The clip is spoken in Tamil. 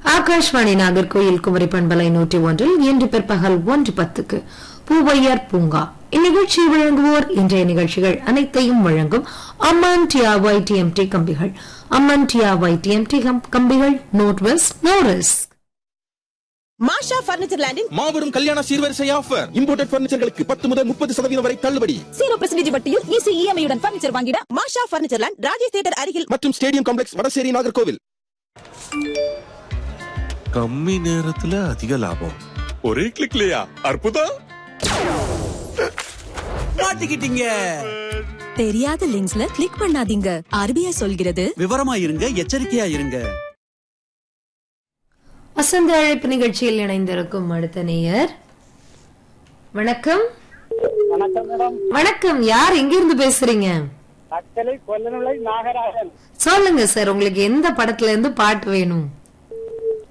ஆகாஷ்வாணி நாகர்கோயில் குமரி பண்பலை நூற்றி ஒன்றில் இன்று பிற்பகல் ஒன்று பத்துக்கு பூவையர் பூங்கா இந்நிகழ்ச்சியை வழங்குவோர் இன்றைய நிகழ்ச்சிகள் அனைத்தையும் வழங்கும் அம்மன் டிஆர்ஒய் டிஎம்டி கம்பிகள் அம்மன் டிஆர்ஒய் டிஎம்டி கம்பிகள் no waste no risk Masha furniture லேண்டின் மாபெரும் கல்யாண சீர்வரிசை ஆஃபர் இம்போர்ட்டட் பர்னிச்சர்களுக்கு பத்து முதல் முப்பது சதவீதம் வரை தள்ளுபடி ஜீரோ பெர்சன்டேஜ் வட்டியில் ஈஸி இஎம்ஐயுடன் பர்னிச்சர் வாங்கிட Masha furniture land Rajesh theatre அருகில் மற்றும் ஸ்டேடியம் காம்ப்ளெக்ஸ் வடசேரி நாகர்கோவில் கம்மி நேரத்துல அதிக லாபம் ஒரே கிளிக்லயா அற்புதம் மாட்டிக்கிட்டீங்க தெரியாத லிங்க்ஸ்ல கிளிக் பண்ணாதீங்க ஆர்பிஐ சொல்கிறது விவரமா இருங்க எச்சரிக்கையா இருங்க வசந்த அழைப்பு நிகழ்ச்சியில் இணைந்திருக்கும் அடுத்த நேயர் வணக்கம் வணக்கம் மேடம் வணக்கம் யார் எங்கிருந்து பேசுறீங்க தக்கலை கொல்லநிலை நாகராஜன் சொல்லுங்க சார் உங்களுக்கு எந்த படத்துல இருந்து பாட்டு வேணும்